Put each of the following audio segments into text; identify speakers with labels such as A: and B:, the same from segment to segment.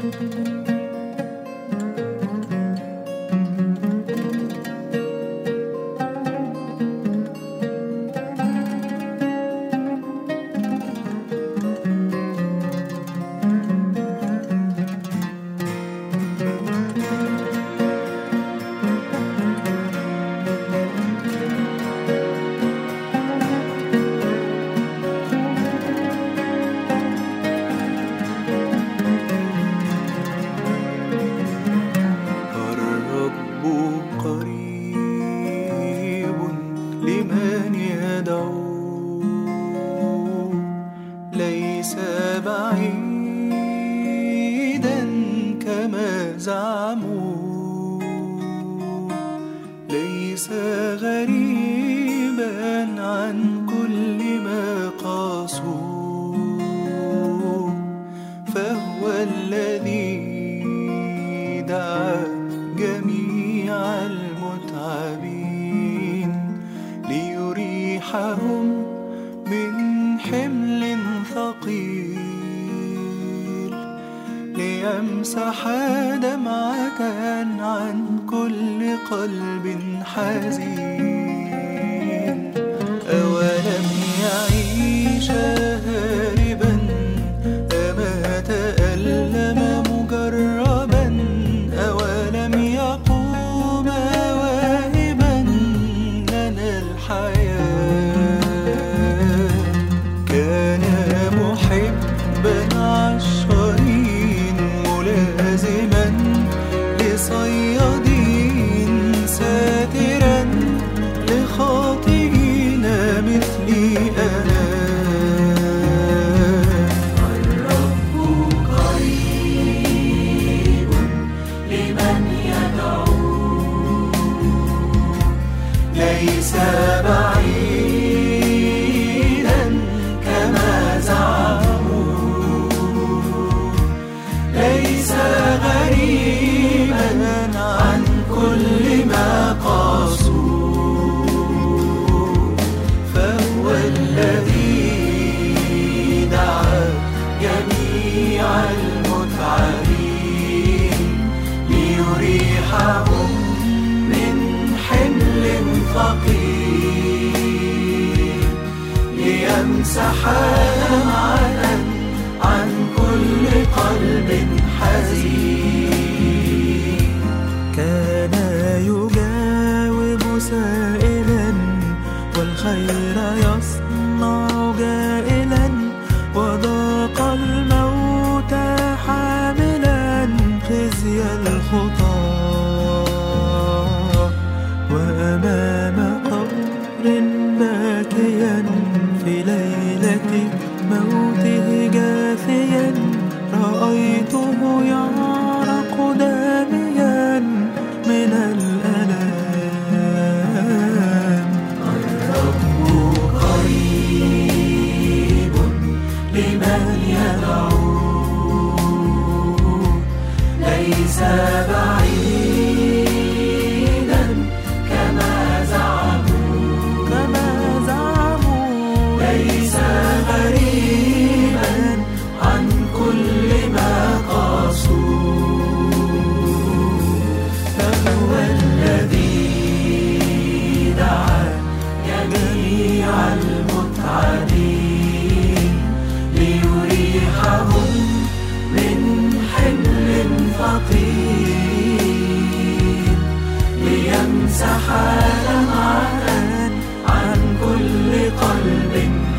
A: الرب قريب لمن يدعو ليس بعيدا كما زعموا ليس غريبا عن كل ما قاسوا فهو الذي دعا جميع المتعبين ليريحهم من حمل ثقيل ليمسح دمعة عن كل قلب حزين أولم يعيش هاربا أما تألم مجربا أولم يقوم واهبا لنا الحياة كان محبا عشرين ملازما لصيادين ساترا لخاطئين مثلي أنا الرب قريب لمن يدعو ليس بعيدا كما زعموا ليس غريبا عن كل ما قاسوا فهو الذي دعا جميع المتعبين ليريحهم من حمل ثقيل ليمسح دمعة عن كل قلب حزين كان يجاوب سائلا والخير يصنع جائلا وضاق الموت حاملا خزي الخطى وأمام قبر باكيا في ليلة موته جاثيا رأيته يعرق داميا من الألام الرب قريب لمن يدعو ليس بعيدا كما زعموا كما زعموا ليس غريبا عن كل ما قاسوا فهو الذي دعا جميع المتعبين ليريحهم من حمل ثقيل ليمسح دمعة عن كل قلب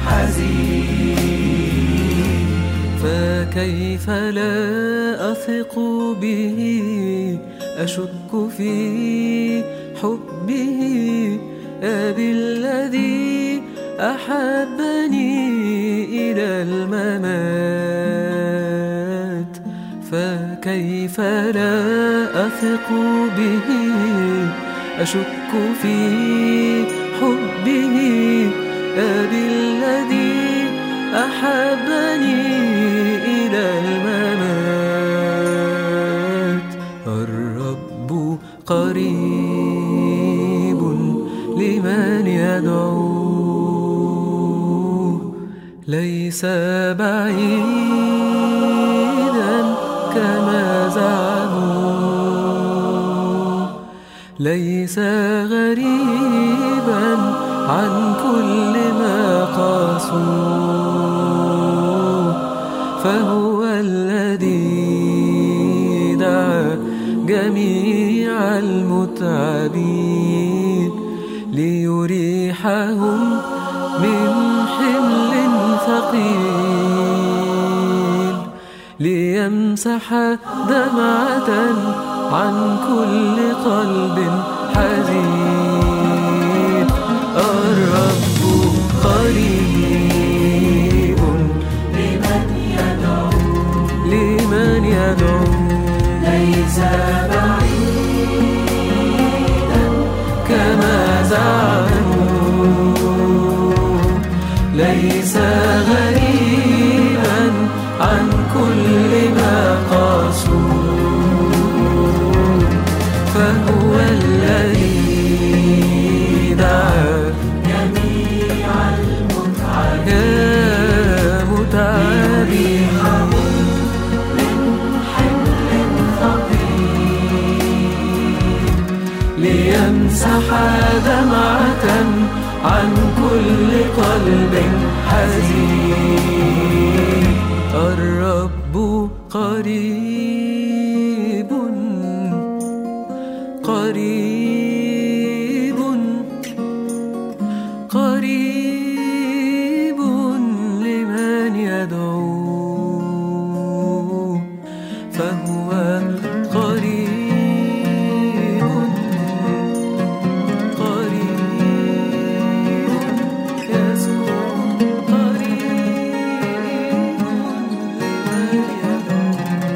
A: حزين فكيف لا أثق به أشك في حبه أبي الذي أحبني إلى الممات فكيف لا أثق به أشك في حبه أبي الذي أحبني إلى الممات الرب قريب لمن يدعوه ليس بعيدا كما زعموا ليس غريبا عن كل ما قاسوا فهو الذي دعا جميع المتعبين ليريحهم من حمل ثقيل ليمسح دمعة عن كل قلب حزين الرب قريب لمن يدعو لمن يدعو ليس بعيدا كما زعموا ليس غريبا عن كل ما قاسوا فهو الذي دعا جميع المتعبين متعبين ليمسح دمعة عن كل قلب حزين الرب قريب قريب قريب لمن يدعو فهو قريب قريب يسوع قريب لمن يدعو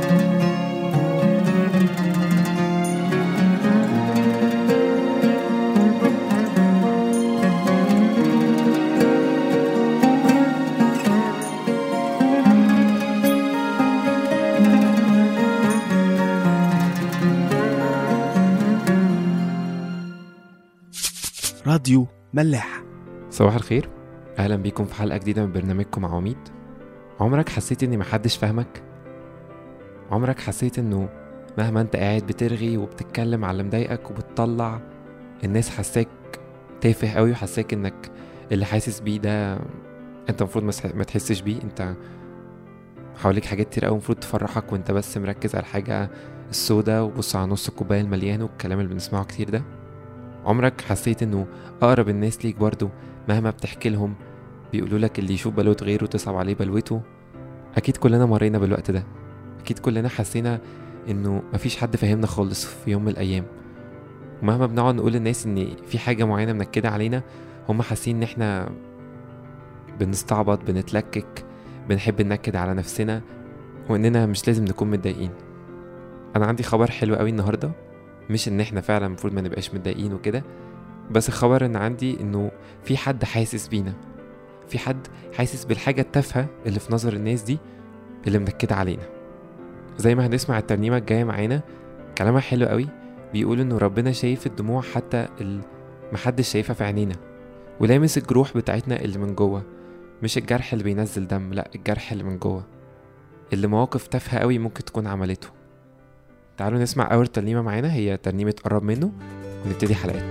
B: راديو ملاح
C: صباح الخير اهلا بيكم في حلقه جديده من برنامجكم عواميد عمرك حسيت ان محدش فاهمك عمرك حسيت انه مهما انت قاعد بترغي وبتتكلم على اللي مضايقك وبتطلع الناس حساك تافه قوي وحساك انك اللي حاسس بيه ده انت المفروض مسح- ما تحسش بيه انت حواليك حاجات كتير قوي المفروض تفرحك وانت بس مركز على الحاجه السودا وبص على نص الكوبايه المليان والكلام اللي بنسمعه كتير ده عمرك حسيت انه اقرب الناس ليك برضو مهما بتحكي لهم بيقولوا لك اللي يشوف بلوة غيره تصعب عليه بلوته اكيد كلنا مرينا بالوقت ده اكيد كلنا حسينا انه مفيش حد فاهمنا خالص في يوم من الايام ومهما بنقعد نقول للناس ان في حاجة معينة منكدة علينا هم حاسين ان احنا بنستعبط بنتلكك بنحب ننكد على نفسنا واننا مش لازم نكون متضايقين انا عندي خبر حلو قوي النهارده مش ان احنا فعلا المفروض ما نبقاش متضايقين وكده بس الخبر ان عندي انه في حد حاسس بينا في حد حاسس بالحاجة التافهة اللي في نظر الناس دي اللي منكدة علينا زي ما هنسمع الترنيمة الجاية معانا كلامها حلو قوي بيقول انه ربنا شايف الدموع حتى اللي محدش شايفها في عينينا ولامس الجروح بتاعتنا اللي من جوه مش الجرح اللي بينزل دم لا الجرح اللي من جوه اللي مواقف تافهة قوي ممكن تكون عملته تعالوا نسمع أول ترنيمة معانا هي ترنيمة قرب منه ونبتدي حلقات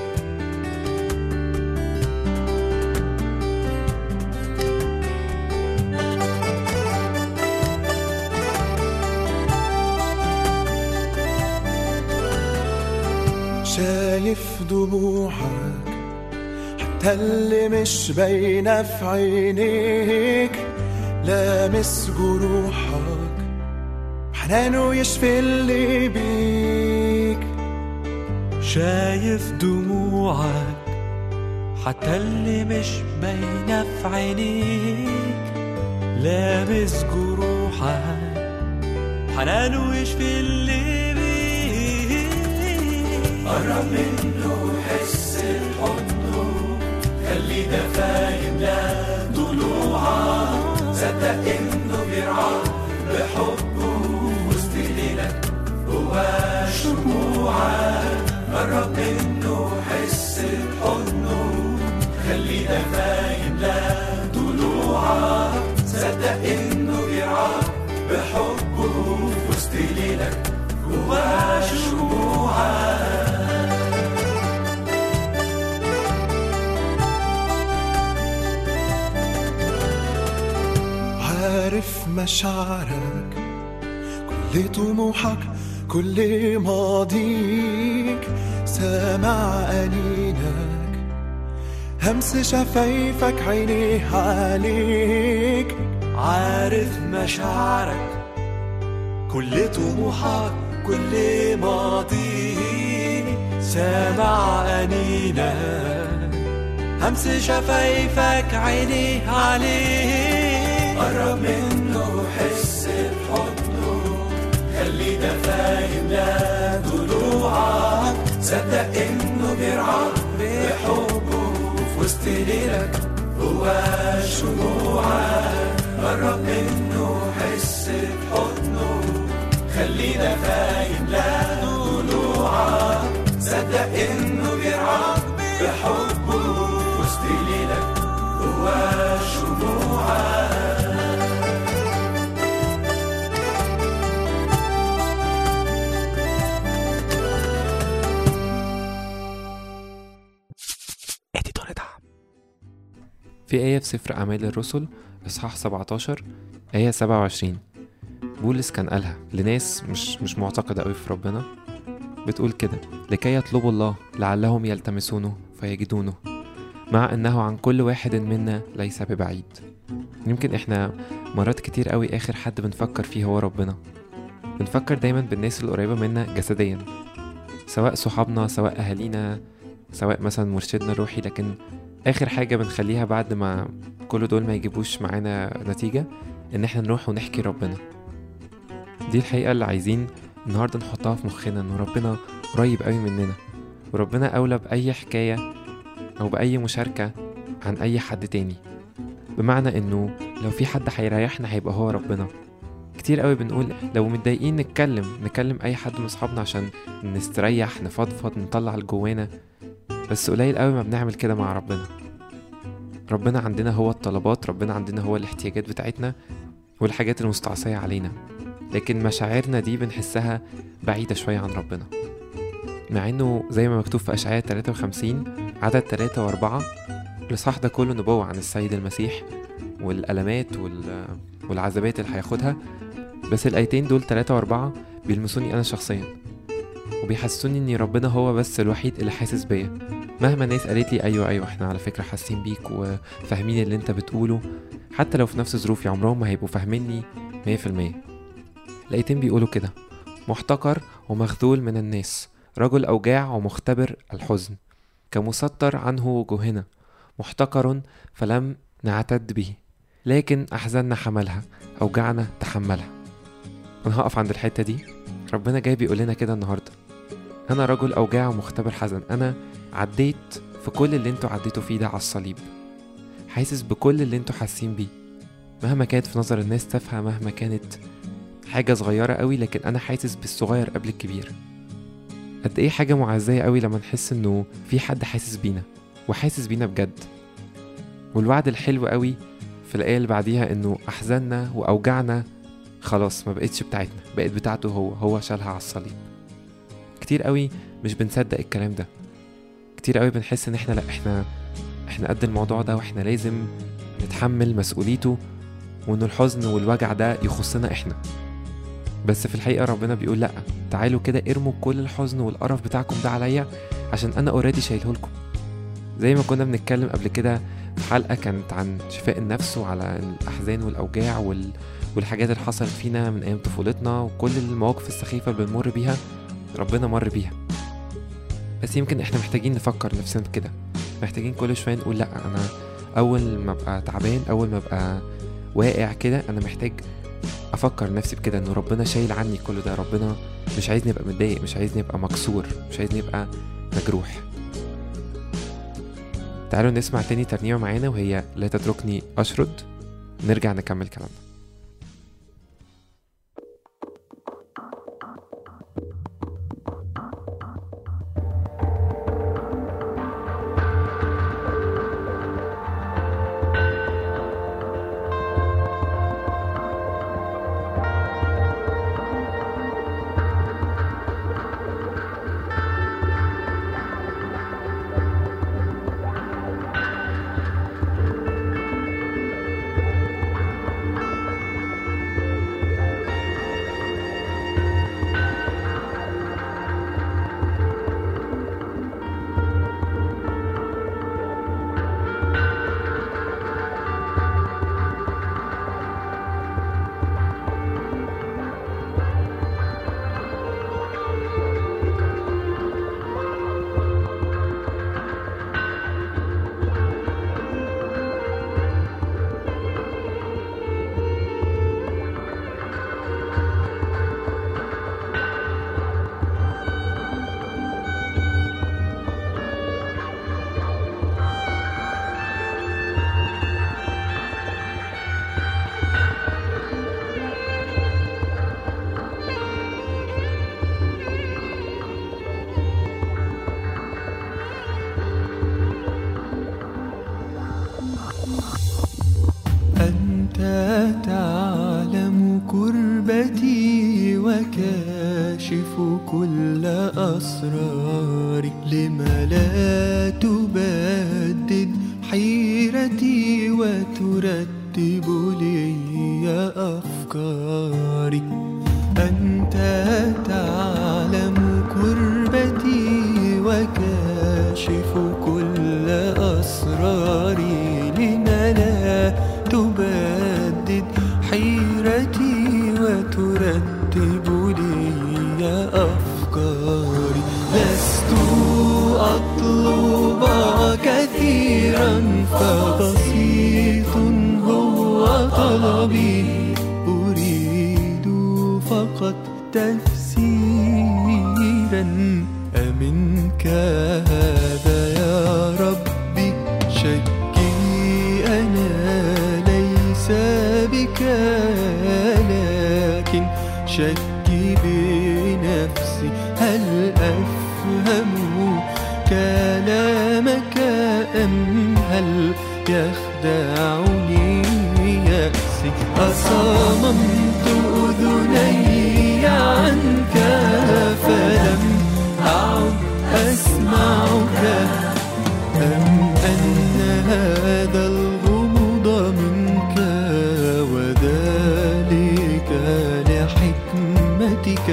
D: شايف دموعك حتى اللي مش باينة في عينيك لامس جروحك حنانه يشفي اللي بيك
E: شايف دموعك حتى اللي مش باينة في عينيك لامس جروحك حنانه يشفي اللي بيك قرب منه حس بحضنه خلي ده فاهم لا ضلوعك صدق انه بيرعاك بحبه وسط ليلك هو شموعك قرب منه حس بحضنه خلي ده فاهم لا ضلوعك صدق انه بيرعاك بحبه وسط جوا شموعك
D: عارف مشاعرك كل طموحك كل ماضيك سامع أنينك همس شفايفك عينيه عليك
E: عارف مشاعرك كل طموحك كل ماضيك سامع أنينك همس شفايفك عيني عليه قرب منه حس بحضنه خلي ده فاهم لا ضلوعك صدق انه بيرعاك بحبه في وسط ليلك هو شموعك قرب منه حس بحضنه خلينا فاهم لا ضلوعك صدق انه بيرعاك بحبه في وسط ليلك هو شموعك
C: في آية في سفر أعمال الرسل إصحاح 17 آية 27 بولس كان قالها لناس مش مش معتقدة أوي في ربنا بتقول كده لكي يطلبوا الله لعلهم يلتمسونه فيجدونه مع أنه عن كل واحد منا ليس ببعيد يمكن إحنا مرات كتير أوي آخر حد بنفكر فيه هو ربنا بنفكر دايما بالناس القريبة منا جسديا سواء صحابنا سواء أهالينا سواء مثلا مرشدنا الروحي لكن اخر حاجه بنخليها بعد ما كل دول ما يجيبوش معانا نتيجه ان احنا نروح ونحكي ربنا دي الحقيقه اللي عايزين النهارده نحطها في مخنا ان ربنا قريب قوي مننا وربنا اولى باي حكايه او باي مشاركه عن اي حد تاني بمعنى انه لو في حد هيريحنا هيبقى هو ربنا كتير قوي بنقول لو متضايقين نتكلم نكلم اي حد من اصحابنا عشان نستريح نفضفض نطلع اللي جوانا بس قليل قوي ما بنعمل كده مع ربنا ربنا عندنا هو الطلبات ربنا عندنا هو الاحتياجات بتاعتنا والحاجات المستعصية علينا لكن مشاعرنا دي بنحسها بعيدة شوية عن ربنا مع انه زي ما مكتوب في اشعياء 53 عدد 3 و4 الاصحاح ده كله نبوة عن السيد المسيح والألمات وال... والعذابات اللي هياخدها بس الآيتين دول 3 و4 بيلمسوني أنا شخصيا وبيحسسوني ان ربنا هو بس الوحيد اللي حاسس بيا مهما الناس قالت لي ايوه ايوه احنا على فكره حاسين بيك وفاهمين اللي انت بتقوله حتى لو في نفس ظروفي عمرهم ما هيبقوا فاهميني 100% لقيتين بيقولوا كده محتقر ومخذول من الناس رجل اوجاع ومختبر الحزن كمسطر عنه وجوهنا محتقر فلم نعتد به لكن احزاننا حملها اوجعنا تحملها انا هقف عند الحته دي ربنا جاي بيقول لنا كده النهارده انا رجل اوجاع ومختبر حزن انا عديت في كل اللي انتوا عديتوا فيه ده على الصليب حاسس بكل اللي انتوا حاسين بيه مهما كانت في نظر الناس تافهه مهما كانت حاجه صغيره قوي لكن انا حاسس بالصغير قبل الكبير قد ايه حاجه معزيه قوي لما نحس انه في حد حاسس بينا وحاسس بينا بجد والوعد الحلو قوي في الايه اللي بعديها انه احزاننا واوجعنا خلاص ما بقتش بتاعتنا بقت بتاعته هو هو شالها على الصليب كتير قوي مش بنصدق الكلام ده كتير قوي بنحس ان احنا لا احنا احنا قد الموضوع ده واحنا لازم نتحمل مسؤوليته وان الحزن والوجع ده يخصنا احنا بس في الحقيقة ربنا بيقول لأ تعالوا كده ارموا كل الحزن والقرف بتاعكم ده عليا عشان أنا اوريدي شايله لكم زي ما كنا بنتكلم قبل كده في حلقة كانت عن شفاء النفس وعلى الأحزان والأوجاع وال... والحاجات اللي حصلت فينا من أيام طفولتنا وكل المواقف السخيفة اللي بنمر بيها ربنا مر بيها بس يمكن احنا محتاجين نفكر نفسنا كده محتاجين كل شوية نقول لأ أنا أول ما أبقى تعبان أول ما أبقى واقع كده أنا محتاج أفكر نفسي بكده إن ربنا شايل عني كل ده ربنا مش عايزني أبقى متضايق مش عايزني أبقى مكسور مش عايزني أبقى مجروح تعالوا نسمع تاني ترنيمة معانا وهي لا تتركني أشرد نرجع نكمل كلامنا
D: وكاشف كل أسراري لما لا تبدد حيرتي وترتب لي أفكاري أنت تعلم كربتي وكاشف كل أسراري لما لا تبدد حيرتي وترتب لي أفكاري لست أطلب كثيرا فبسيط هو طلبي أريد فقط تفسيرا أمنك هذا يا ربي شكي أنا ليس بك لكن شكي بنفسي هل أفهم كلامك أم هل يخدعني يأسي أصممت أذني عنك فلم أعد أسمعك أم أن هذا الغموض منك وذلك لحكمتك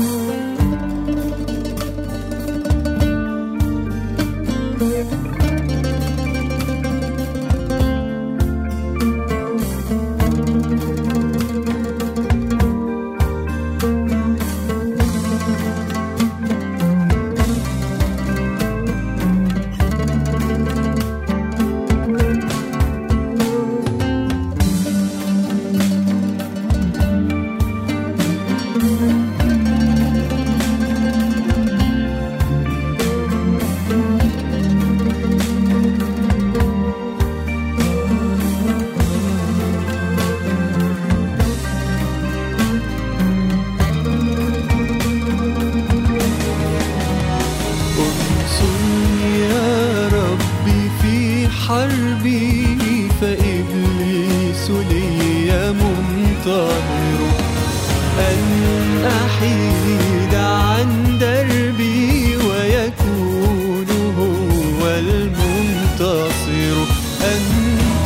D: انصرني يا ربي في حربي فإبليس لي منتظر أن أحيد عن دربي ويكون هو المنتصر أنت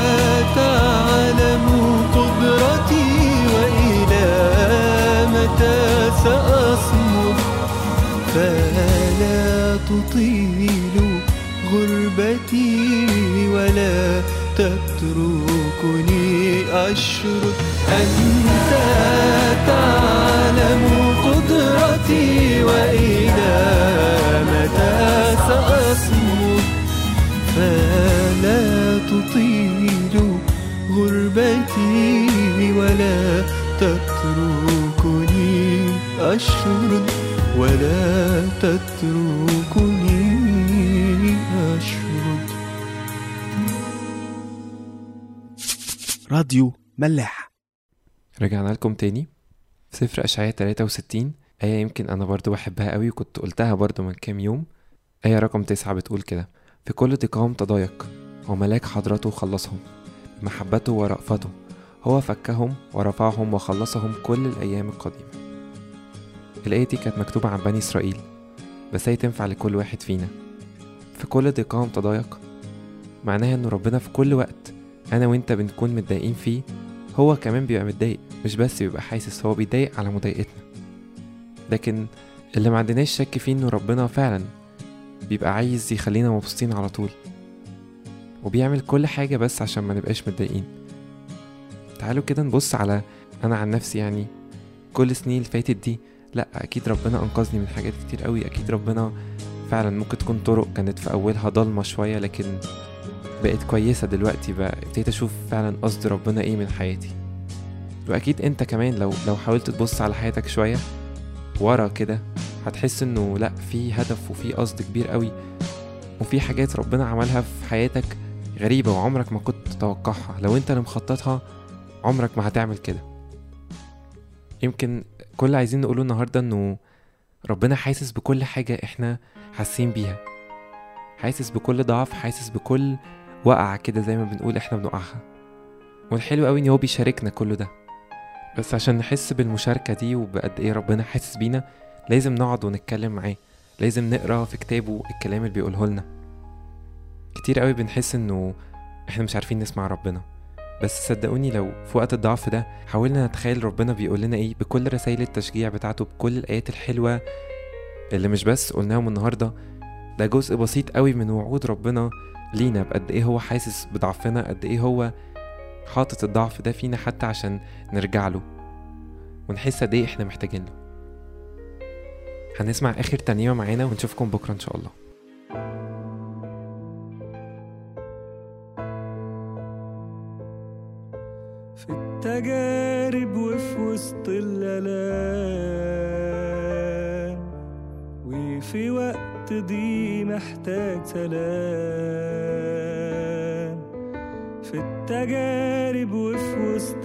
D: تعلم قدرتي وإلى متى سأصمد فلا تطيل غربتي ولا تتركني أشرد أنت تعلم قدرتي وإلى متى سأصمد فلا تطيل غربتي ولا تتركني أشرد ولا تتركني أشرد
B: راديو ملاح
C: رجعنا لكم تاني في سفر أشعياء 63 آية يمكن أنا برضو بحبها قوي وكنت قلتها برضو من كام يوم آية رقم تسعة بتقول كده في كل ضيقهم تضايق وملاك حضرته خلصهم بمحبته ورأفته هو فكهم ورفعهم وخلصهم كل الأيام القديمة الآية دي كانت مكتوبة عن بني إسرائيل بس هي تنفع لكل واحد فينا في كل ضيقهم تضايق معناها إن ربنا في كل وقت أنا وإنت بنكون متضايقين فيه هو كمان بيبقى متضايق مش بس بيبقى حاسس هو بيضايق على مضايقتنا لكن اللي ما عندناش شك فيه إنه ربنا فعلا بيبقى عايز يخلينا مبسوطين على طول وبيعمل كل حاجة بس عشان ما نبقاش متضايقين تعالوا كده نبص على أنا عن نفسي يعني كل السنين اللي فاتت دي لا أكيد ربنا أنقذني من حاجات كتير قوي أكيد ربنا فعلا ممكن تكون طرق كانت في أولها ضلمة شوية لكن بقت كويسة دلوقتي بقى ابتديت أشوف فعلا قصد ربنا إيه من حياتي وأكيد أنت كمان لو لو حاولت تبص على حياتك شوية ورا كده هتحس إنه لأ في هدف وفي قصد كبير قوي وفي حاجات ربنا عملها في حياتك غريبة وعمرك ما كنت تتوقعها لو أنت اللي مخططها عمرك ما هتعمل كده يمكن كل اللي عايزين نقوله النهاردة إنه ربنا حاسس بكل حاجة إحنا حاسين بيها حاسس بكل ضعف حاسس بكل وقعة كده زي ما بنقول إحنا بنقعها والحلو قوي إن هو بيشاركنا كل ده بس عشان نحس بالمشاركة دي وبقد ايه ربنا حاسس بينا لازم نقعد ونتكلم معاه لازم نقرا في كتابه الكلام اللي بيقوله لنا كتير قوي بنحس انه احنا مش عارفين نسمع ربنا بس صدقوني لو في وقت الضعف ده حاولنا نتخيل ربنا بيقول لنا ايه بكل رسائل التشجيع بتاعته بكل الايات الحلوه اللي مش بس قلناهم النهارده ده جزء بسيط قوي من وعود ربنا لينا بقد ايه هو حاسس بضعفنا قد ايه هو حاطط الضعف ده فينا حتى عشان نرجع له ونحس قد ايه احنا محتاجين له هنسمع اخر ترنيمه معانا ونشوفكم بكره ان شاء الله
A: في التجارب وفي وسط الآلام وفي وقت دي محتاج سلام في التجارب وفي وسط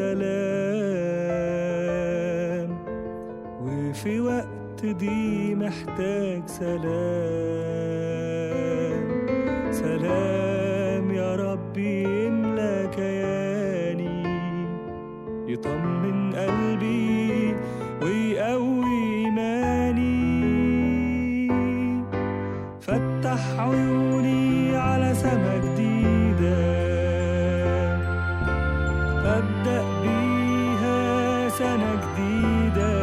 A: الآلام وفي وقت دي محتاج سلام سلام يا ربي يملى كياني يطمن قلبي ويقوي إيماني فتح عيوني على سما جديدة أبدأ بيها سنة جديدة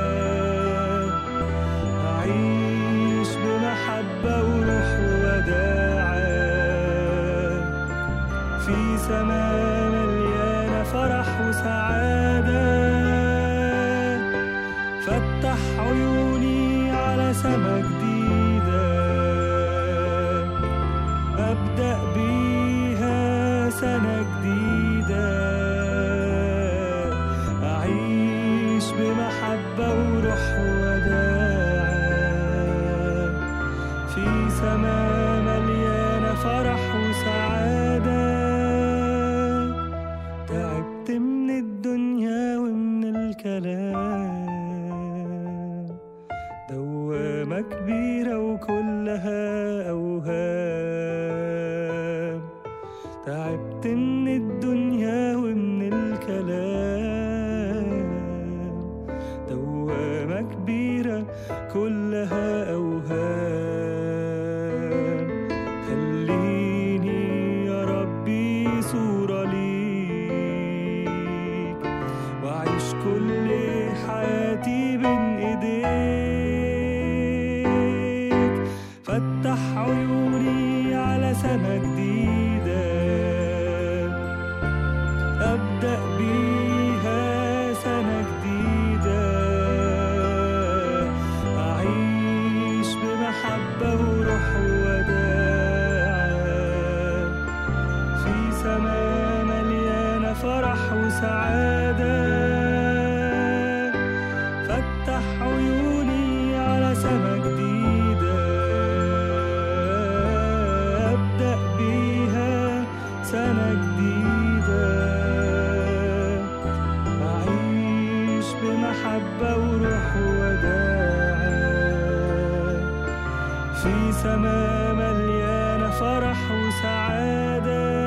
A: أعيش بمحبة وروح وداعة في سماء مليانة فرح وسعادة فتح عيوني على سما جديدة أبدأ بيها سنة جديدة أعيش بمحبة وروح وداعة في سماء مليانة فرح وسعادة تعبت من الدنيا ومن الكلام دوامة كبيرة وكلها أوهام تعبت من الدنيا ومن الكلام دوامة كبيرة كلها أوهام خليني يا ربي صورة ليك وأعيش كل حياتي بين إيديك فتح عيوني على سما جديدة أبدأ بيها سنة جديدة أعيش بمحبة وروح وداعة في سماء مليانة فرح وسعادة فتح عيوني على سما جديدة أبدأ بيها سنة جديدة أعيش بمحبة وروح وداعة في سماء مليانة فرح وسعادة